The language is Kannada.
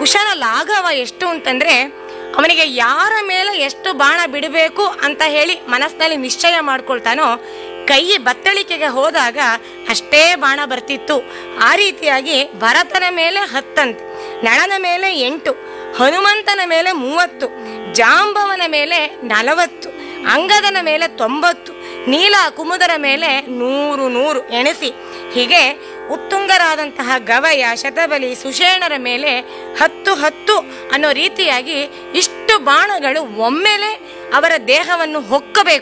ಕುಶನ ಲಾಘವ ಎಷ್ಟು ಅಂತಂದ್ರೆ ಅವನಿಗೆ ಯಾರ ಮೇಲೆ ಎಷ್ಟು ಬಾಣ ಬಿಡಬೇಕು ಅಂತ ಹೇಳಿ ಮನಸ್ಸಿನಲ್ಲಿ ನಿಶ್ಚಯ ಮಾಡ್ಕೊಳ್ತಾನೋ ಕೈ ಬತ್ತಳಿಕೆಗೆ ಹೋದಾಗ ಅಷ್ಟೇ ಬಾಣ ಬರ್ತಿತ್ತು ಆ ರೀತಿಯಾಗಿ ಭರತನ ಮೇಲೆ ಹತ್ತಂತೆ ನಳನ ಮೇಲೆ ಎಂಟು ಹನುಮಂತನ ಮೇಲೆ ಮೂವತ್ತು ಜಾಂಬವನ ಮೇಲೆ ನಲವತ್ತು ಅಂಗದನ ಮೇಲೆ ತೊಂಬತ್ತು ನೀಲ ಕುಮುದರ ಮೇಲೆ ನೂರು ನೂರು ಎಣಿಸಿ ಹೀಗೆ ಉತ್ತುಂಗರಾದಂತಹ ಗವಯ ಶತಬಲಿ ಸುಷೇಣರ ಮೇಲೆ ಹತ್ತು ಹತ್ತು ಅನ್ನೋ ರೀತಿಯಾಗಿ ಇಷ್ಟು ಬಾಣಗಳು ಒಮ್ಮೆಲೆ ಅವರ ದೇಹವನ್ನು ಹೊಕ್ಕಬೇಕು